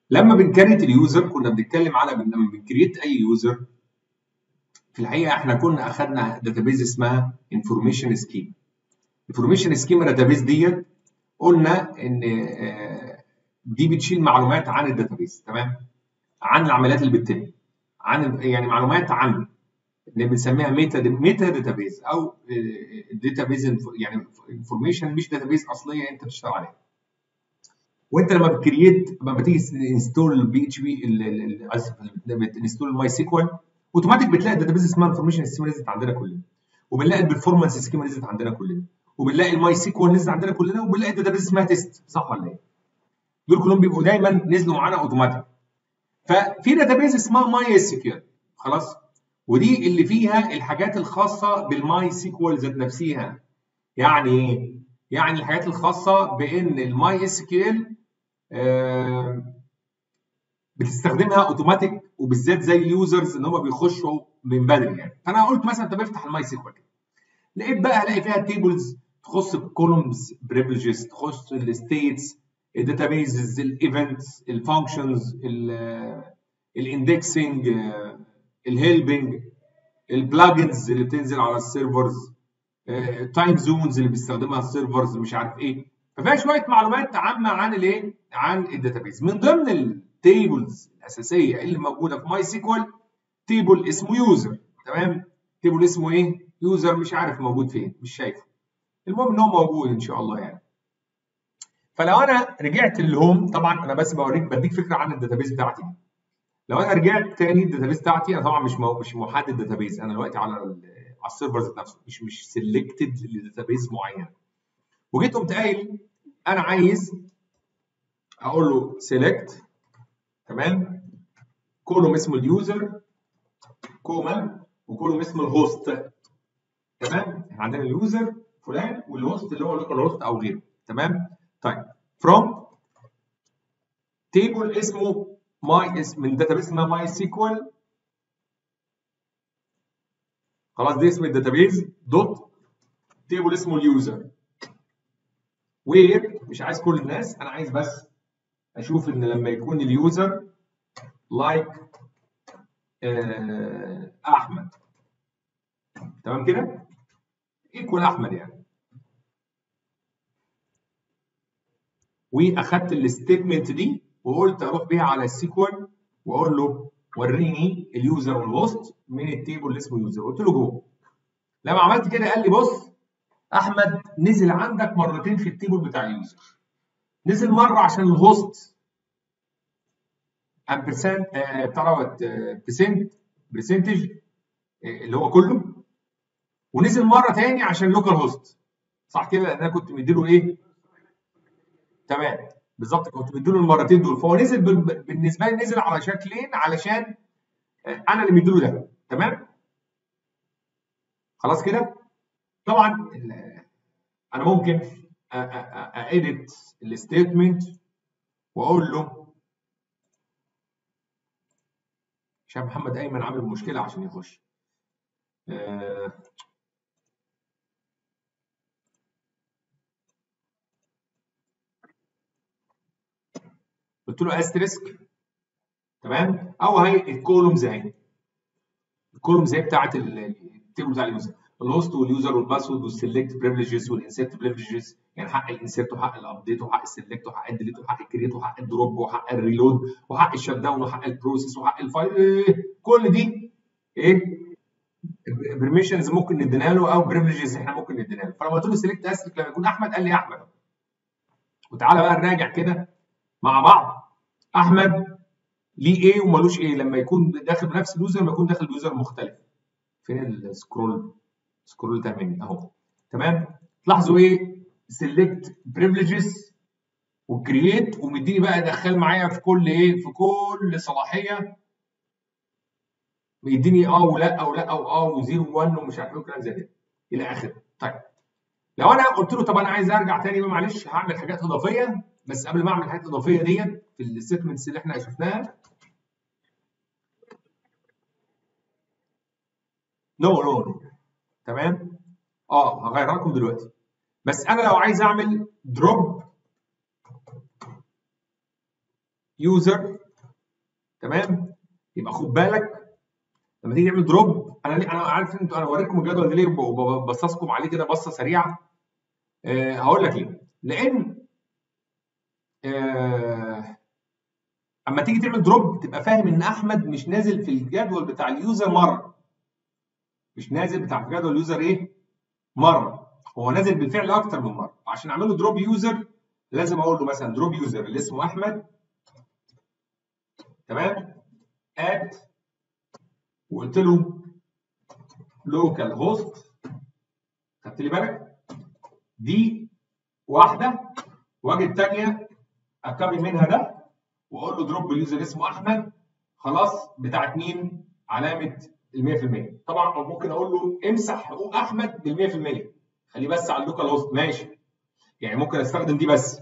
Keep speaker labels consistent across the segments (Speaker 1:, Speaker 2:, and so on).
Speaker 1: لما بنكريت اليوزر كنا بنتكلم على لما بنكريت اي يوزر في الحقيقه احنا كنا اخذنا داتابيز اسمها انفورميشن سكيم انفورميشن سكيم داتابيز ديت قلنا ان دي بتشيل معلومات عن الداتابيز تمام عن العمليات اللي بتتم عن يعني معلومات عن اللي بنسميها ميتا ميتا داتابيز او داتابيز يعني انفورميشن مش داتابيز اصليه انت بتشتغل عليها وانت لما بتكريت لما بتيجي انستول البي اتش بي اسف بتنستول الماي سيكوال اوتوماتيك بتلاقي الداتابيز اسمها انفورميشن سكيما نزلت عندنا كلنا وبنلاقي البرفورمانس سكيما نزلت عندنا كلنا وبنلاقي الماي سيكوال نزلت عندنا كلنا وبنلاقي الداتابيز اسمها تيست صح ولا ايه؟ دول كلهم بيبقوا دايما نزلوا معانا اوتوماتيك ففي داتابيز اسمها ماي اس كيو خلاص ودي اللي فيها الحاجات الخاصه بالماي سيكوال ذات نفسها يعني ايه؟ يعني الحاجات الخاصه بان الماي اس كيو ال بتستخدمها اوتوماتيك وبالذات زي اليوزرز ان هم بيخشوا من بدري يعني فانا قلت مثلا طب افتح الماي سيكوال لقيت بقى هلاقي فيها تيبلز تخص الكولومز بريفليجز تخص الستيتس الداتابيزز الايفنتس الفانكشنز الاندكسنج الهيلبنج البلاجنز اللي بتنزل على السيرفرز التايم زونز اللي بيستخدمها السيرفرز مش عارف ايه ففيها شويه معلومات عامه عن الايه عن الداتابيز من ضمن التيبلز الاساسيه اللي موجوده في ماي سيكوال تيبل اسمه يوزر تمام تيبل اسمه ايه يوزر مش عارف موجود فين مش شايفه المهم ان هو موجود ان شاء الله يعني فلو انا رجعت للهوم طبعا انا بس بوريك بديك فكره عن الداتابيز بتاعتي لو انا رجعت تاني الداتابيز بتاعتي انا طبعا مش مو مش محدد داتابيز انا دلوقتي على على السيرفر ذات نفسه مش مش سيلكتد لداتابيز معين وجيت قمت قايل انا عايز اقول له سيلكت تمام كولوم اسمه اليوزر كوما وكولوم اسمه الهوست تمام احنا عندنا اليوزر فلان والهوست اللي هو اللوكال هوست او غيره تمام طيب from تيبل اسمه ماي اسم من داتابيس اسمها ماي سيكوال خلاص دي اسم الداتابيز دوت تيبل اسمه اليوزر وير مش عايز كل الناس انا عايز بس اشوف ان لما يكون اليوزر لايك like آه احمد تمام كده ايكوال احمد يعني واخدت الستيتمنت دي وقلت اروح بيها على السيكوال واقول له وريني اليوزر والهوست من التيبل اللي اسمه يوزر قلت له جو لما عملت كده قال لي بص احمد نزل عندك مرتين في التيبل بتاع اليوزر نزل مره عشان الهوست امبرسنت بتاع دوت برسنت برسنتج اللي هو كله ونزل مره تاني عشان لوكال هوست صح كده انا كنت مديله ايه تمام بالظبط كنت مديله المرتين دول فهو نزل بالنسبه لي نزل على شكلين علشان انا اللي مديله ده تمام خلاص كده طبعا انا ممكن اديت الستيتمنت واقول له عشان محمد ايمن عامل مشكله عشان يخش أه قلت له استريسك تمام او هي الكولومز اهي الكولومز اهي بتاعت التيبل بتاع اليوزر الهوست واليوزر والباسورد والسلكت بريفليجز والانسيرت بريفليجز يعني حق الانسيرت وحق الابديت وحق السلكت وحق الديليت وحق الكريت وحق الدروب وحق الريلود وحق الشت داون وحق البروسيس وحق الفايل كل دي ايه برميشنز ممكن نديها له او بريفليجز احنا ممكن نديها له فلما قلت له سلكت اسلك لما يكون احمد قال لي احمد وتعالى بقى نراجع كده مع بعض احمد ليه ايه ومالوش ايه لما يكون داخل بنفس اليوزر لما يكون داخل بيوزر مختلف فين السكرول سكرول ده مني اهو تمام تلاحظوا ايه سيلكت بريفليجز وكرييت ومديني بقى دخل معايا في كل ايه في كل صلاحيه بيديني اه ولا ولا واه وزيرو وان ومش عارف ايه وكلام زي كده الى اخره طيب لو انا قلت له طب انا عايز ارجع تاني بقى معلش هعمل حاجات اضافيه بس قبل ما اعمل الحاجات الاضافيه ديت في الستمنتس اللي احنا شفناها نو no, نو no, no. تمام اه هغيرها لكم دلوقتي بس انا لو عايز اعمل دروب يوزر تمام يبقى خد بالك لما تيجي تعمل دروب انا انا عارف ان انا اوريكم الجدول ده ليه وببصصكم عليه كده بصه سريعه أه هقول لك ليه لان أه اما تيجي تعمل دروب تبقى فاهم ان احمد مش نازل في الجدول بتاع اليوزر مره مش نازل بتاع جدول اليوزر ايه مره هو نازل بالفعل اكتر من مره عشان اعمل له دروب يوزر لازم اقول له مثلا دروب يوزر اللي اسمه احمد تمام اد وقلت له لوكال هوست خدت لي بالك دي واحده واجي الثانيه اكمل منها ده واقول له دروب اليوزر اسمه احمد خلاص بتاعت مين علامه ال 100% طبعا ممكن اقول له امسح حقوق احمد بال 100% خليه بس على اللوكال هوست ماشي يعني ممكن استخدم دي بس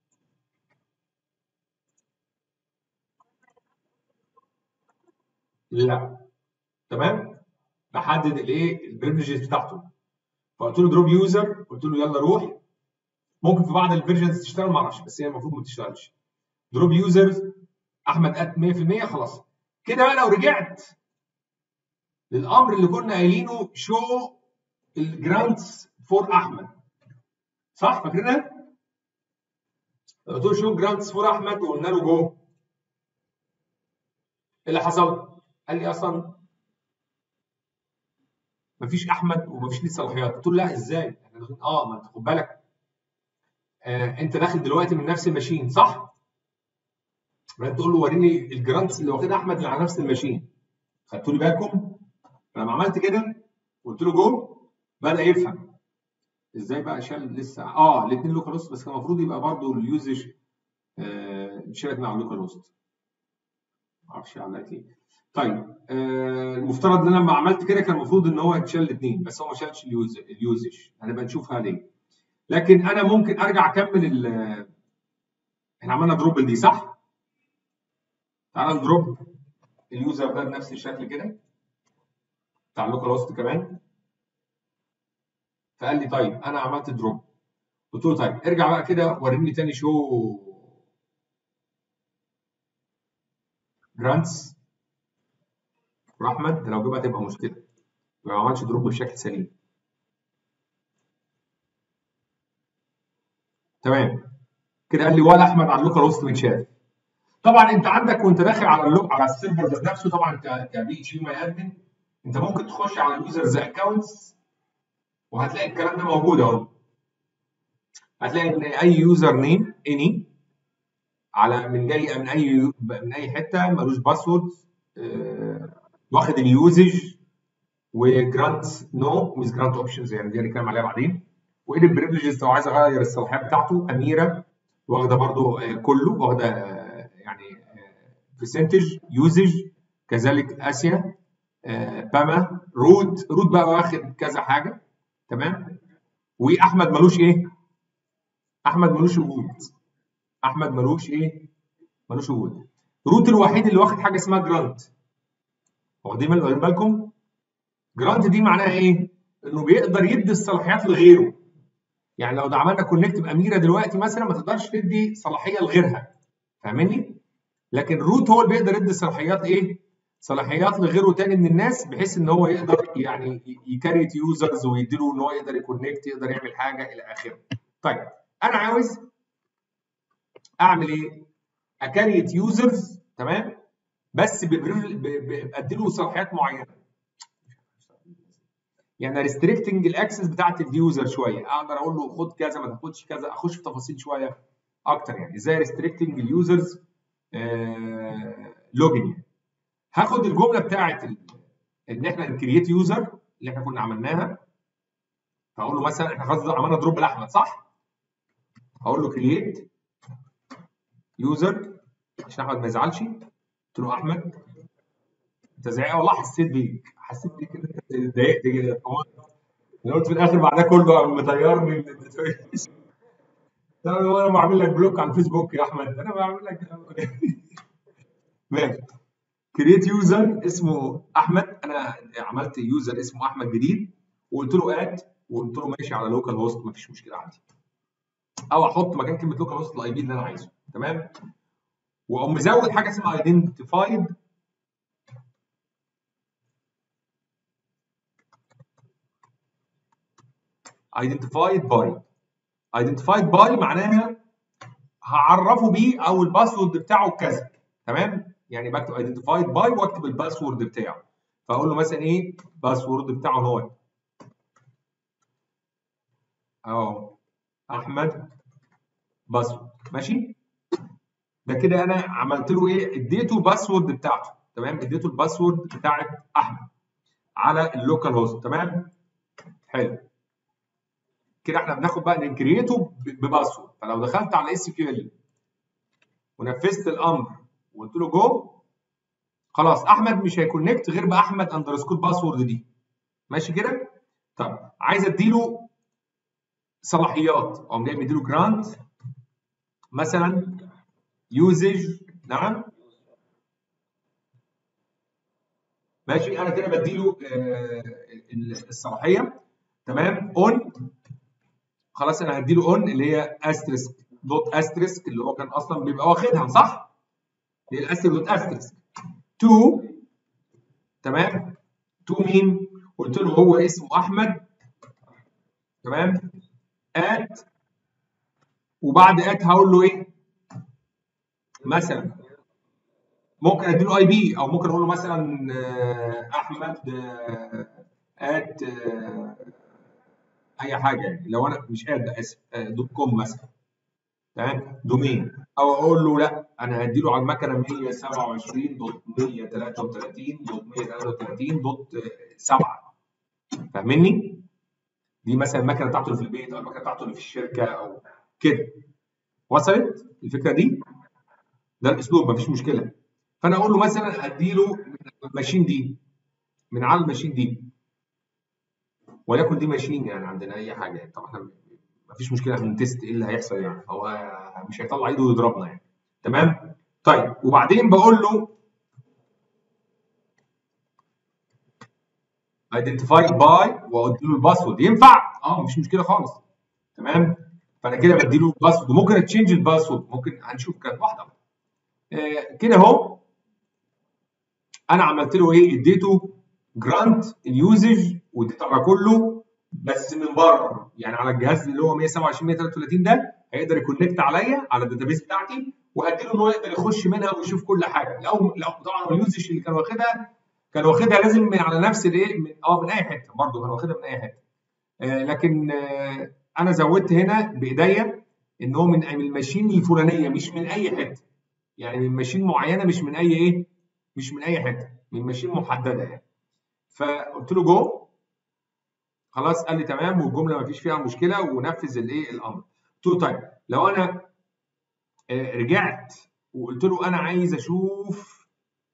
Speaker 1: لا تمام بحدد الايه البريفليجز بتاعته فقلت له دروب يوزر قلت له يلا روح ممكن في بعض الفيرجنز تشتغل ما اعرفش بس هي المفروض ما تشتغلش دروب يوزرز احمد ات 100% خلاص كده بقى لو رجعت للامر اللي كنا قايلينه شو الجرانتس فور احمد صح فاكرينها؟ قلت له شو جرانتس فور احمد وقلنا له جو ايه اللي حصل؟ قال لي اصلا مفيش احمد ومفيش ليه صلاحيات قلت له لا ازاي؟ اه ما انت خد بالك آه انت داخل دلوقتي من نفس الماشين صح؟ بعدين تقول له وريني الجرانتس اللي واخدها احمد اللي على نفس الماشين خدتوا لي بالكم؟ فلما عملت كده قلت له جو بدا يفهم ازاي بقى شال لسه اه الاثنين لوكال هوست بس كان المفروض يبقى برضه اليوزج آه اتشالت مع اللوكال هوست معرفش علقت ليه طيب آه المفترض ان انا لما عملت كده كان المفروض ان هو يتشال الاثنين بس هو ما شالش اليوزج هنبقى نشوفها ليه لكن انا ممكن ارجع اكمل ال احنا عملنا دروب دي صح؟ تعال ندروب اليوزر ده بنفس الشكل كده بتاع اللوكال هوست كمان فقال لي طيب انا عملت دروب قلت له طيب ارجع بقى كده وريني تاني شو جرانتس احمد لو جابها تبقى مشكله لو ما عملش دروب بشكل سليم تمام كده قال لي ولا احمد على اللوكال هوست متشاف طبعا انت عندك وانت داخل على اللوك على السيرفر ذات نفسه طبعا كبي اتش ما يقدم انت ممكن تخش على اليوزرز اكونتس وهتلاقي الكلام ده موجود اهو هتلاقي ان اي يوزر نيم اني على من جاي من اي من اي حته ملوش باسورد آه واخد اليوزج وجرانت نو مش جرانت اوبشنز يعني دي هنتكلم عليها بعدين وايه البريفليجز لو عايز اغير الصلاحيات بتاعته اميره واخده برضو آه كله واخده آه يعني برسنتج يوزج كذلك اسيا باما روت روت بقى واخد كذا حاجه تمام واحمد ملوش ايه احمد ملوش وجود احمد ملوش ايه ملوش وجود روت الوحيد اللي واخد حاجه اسمها جرانت واخدين بالكم جرانت دي معناها ايه انه بيقدر يدي الصلاحيات لغيره يعني لو ده عملنا كونكت باميره دلوقتي مثلا ما تقدرش تدي صلاحيه لغيرها فاهمني لكن روت هو اللي بيقدر يدي صلاحيات ايه صلاحيات لغيره تاني من الناس بحيث ان هو يقدر يعني يكريت يوزرز ويديله ان هو يقدر يكونكت يقدر يعمل حاجه الى اخره. طيب انا عاوز اعمل ايه؟ اكريت يوزرز تمام؟ بس بدي له صلاحيات معينه. يعني ريستريكتنج الاكسس بتاعت اليوزر شويه اقدر اقول له خد كذا ما تاخدش كذا اخش في تفاصيل شويه اكتر يعني ازاي ريستريكتنج اليوزرز لوجن يعني. هاخد الجمله بتاعت ان احنا نكريت يوزر اللي احنا كنا عملناها فاقول له مثلا احنا خلاص عملنا دروب لاحمد صح؟ هقول له كرييت يوزر عشان احمد ما يزعلش قلت له احمد انت زعق والله حسيت بيك حسيت بيك كده اتضايقت كده انا قلت في الاخر بعد ده كله مطيرني انا بعمل لك بلوك على الفيسبوك يا احمد انا بعمل لك ماشي كريت يوزر اسمه احمد انا عملت يوزر اسمه احمد جديد وقلت له اد وقلت له ماشي على لوكال هوست مفيش مشكله عندي او احط مكان كلمه لوكال هوست الاي بي اللي انا عايزه تمام واقوم مزود حاجه اسمها identified identified by identified by معناها هعرفه بيه او الباسورد بتاعه كذا تمام يعني بكتب identified by واكتب الباسورد بتاعه فاقول له مثلا ايه الباسورد بتاعه هو اهو احمد باسورد ماشي ده كده انا عملت له ايه اديته الباسورد بتاعته تمام اديته الباسورد بتاعت احمد على اللوكال هوست تمام حلو كده احنا بناخد بقى نكريته بباسورد فلو دخلت على اس كيو ال ونفذت الامر وقلت له جو خلاص احمد مش هيكونكت غير باحمد اندرسكور باسورد دي ماشي كده طب عايز اديله صلاحيات اقوم جاي مديله جرانت مثلا يوزج نعم ماشي انا كده بديله آه الصلاحيه تمام اون خلاص انا هديله اون اللي هي استريسك دوت استريسك اللي هو كان اصلا بيبقى واخدها صح؟ اللي هي الاستريسك دوت استريسك تو تمام تو مين؟ قلت له هو اسمه احمد تمام ات وبعد ات هقول له ايه؟ مثلا ممكن اديله اي بي او ممكن اقول له مثلا احمد ات اي حاجه يعني لو انا مش قادر اسف دوت كوم مثلا تمام دومين او اقول له لا انا هدي له على المكنه 127 دوت 133 دوت 133 دوت 7 فاهمني؟ دي مثلا المكنه بتاعته اللي في البيت او المكنه بتاعته اللي في الشركه او كده وصلت الفكره دي؟ ده الاسلوب مفيش مشكله فانا اقول له مثلا ادي له الماشين دي من على الماشين دي وليكن دي ماشين يعني عندنا اي حاجه يعني طبعا احنا مفيش مشكله احنا نتست ايه اللي هيحصل يعني هو مش هيطلع ايده ويضربنا يعني تمام طيب وبعدين بقول له identified by وقلت له الباسورد ينفع؟ اه مفيش مشكله خالص تمام فانا كده بدي له الباسورد وممكن اتشينج الباسورد ممكن هنشوف كانت واحده آه كده اهو انا عملت له ايه؟ اديته جرانت اليوزج والداتا كله بس من بره يعني على الجهاز اللي هو 127 133 ده هيقدر يكونكت عليا على الداتابيس بتاعتي وهدي له ان هو يقدر يخش منها ويشوف كل حاجه لو لو طبعا اليوزج اللي كان واخدها كان واخدها لازم من على نفس الايه من اه من اي حته برضه كان واخدها من اي حته آه لكن آه انا زودت هنا بايديا ان هو من الماشين الفلانيه مش من اي حته يعني من ماشين معينه مش من اي ايه مش من اي حته من ماشين محدده يعني فقلت له جو خلاص قال لي تمام والجمله ما فيش فيها مشكله ونفذ الايه الامر قلت له طيب لو انا رجعت وقلت له انا عايز اشوف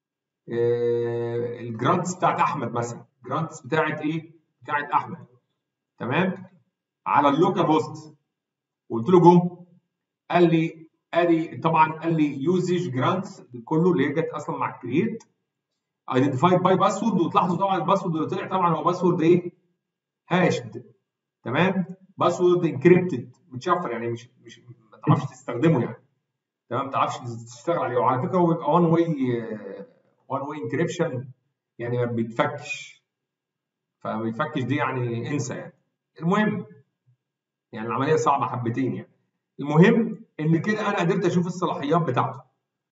Speaker 1: الجرانتس بتاعت احمد مثلا الجرانتس بتاعت ايه بتاعت احمد تمام على اللوكال هوست قلت له جو قال لي ادي طبعا قال لي يوزج جرانتس كله اللي هي جت اصلا مع كرييت ايدنتيفايد باي باسورد وتلاحظوا طبعا الباسورد اللي طلع طبعا هو باسورد ايه هاشد تمام باسورد انكريبتد متشفر يعني مش مش ما تعرفش تستخدمه يعني تمام ما تعرفش تشتغل عليه وعلى فكره هو بيبقى وان واي وان واي انكريبشن يعني ما بيتفكش فما بيتفكش دي يعني انسى يعني المهم يعني العمليه صعبه حبتين يعني المهم ان كده انا قدرت اشوف الصلاحيات بتاعته